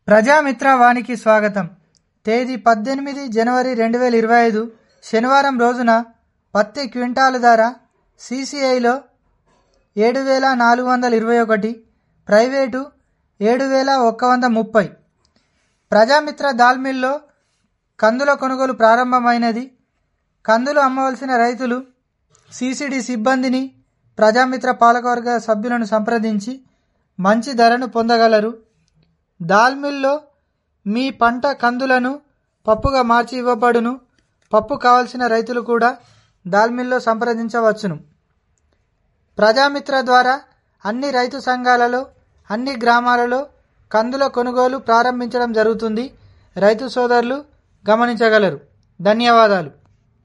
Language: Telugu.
ప్రజామిత్ర వానికి స్వాగతం తేదీ పద్దెనిమిది జనవరి రెండు వేల ఇరవై ఐదు శనివారం రోజున పత్తి క్వింటాలు ధర సీసీఐలో ఏడు వేల నాలుగు వందల ఇరవై ఒకటి ప్రైవేటు ఏడు వేల ఒక్క వంద ముప్పై ప్రజామిత్ర దాల్ మిల్లో కందుల కొనుగోలు ప్రారంభమైనది కందులు అమ్మవలసిన రైతులు సీసీడీ సిబ్బందిని ప్రజామిత్ర పాలకవర్గ సభ్యులను సంప్రదించి మంచి ధరను పొందగలరు దాల్ మిల్లో మీ పంట కందులను పప్పుగా మార్చి ఇవ్వబడును పప్పు కావలసిన రైతులు కూడా దాల్ మిల్లో సంప్రదించవచ్చును ప్రజామిత్ర ద్వారా అన్ని రైతు సంఘాలలో అన్ని గ్రామాలలో కందుల కొనుగోలు ప్రారంభించడం జరుగుతుంది రైతు సోదరులు గమనించగలరు ధన్యవాదాలు